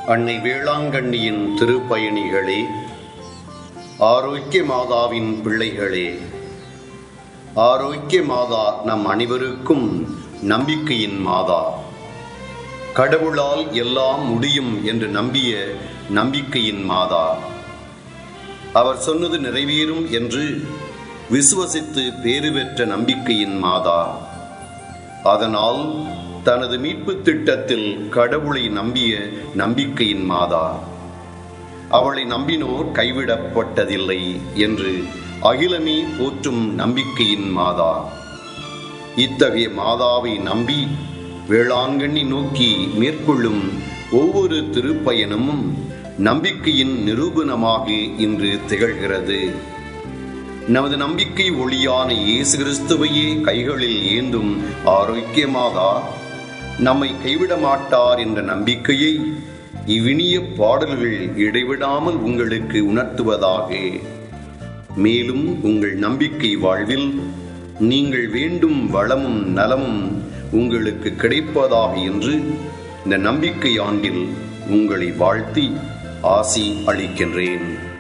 அன்னை வேளாங்கண்ணியின் திருப்பயணிகளே ஆரோக்கிய மாதாவின் பிள்ளைகளே ஆரோக்கிய மாதா நம் அனைவருக்கும் நம்பிக்கையின் மாதா கடவுளால் எல்லாம் முடியும் என்று நம்பிய நம்பிக்கையின் மாதா அவர் சொன்னது நிறைவேறும் என்று விசுவசித்து பேறு பெற்ற நம்பிக்கையின் மாதா அதனால் தனது மீட்பு திட்டத்தில் கடவுளை நம்பிய நம்பிக்கையின் மாதா அவளை நம்பினோர் கைவிடப்பட்டதில்லை என்று அகிலமே போற்றும் நம்பிக்கையின் மாதா இத்தகைய மாதாவை நம்பி வேளாங்கண்ணி நோக்கி மேற்கொள்ளும் ஒவ்வொரு திருப்பயணமும் நம்பிக்கையின் நிரூபணமாக இன்று திகழ்கிறது நமது நம்பிக்கை ஒளியான இயேசு கிறிஸ்துவையே கைகளில் ஏந்தும் ஆரோக்கியமாதா நம்மை கைவிட மாட்டார் என்ற நம்பிக்கையை இவ்வினிய பாடல்கள் இடைவிடாமல் உங்களுக்கு உணர்த்துவதாக மேலும் உங்கள் நம்பிக்கை வாழ்வில் நீங்கள் வேண்டும் வளமும் நலமும் உங்களுக்கு கிடைப்பதாக என்று இந்த நம்பிக்கை ஆண்டில் உங்களை வாழ்த்தி ஆசி அளிக்கின்றேன்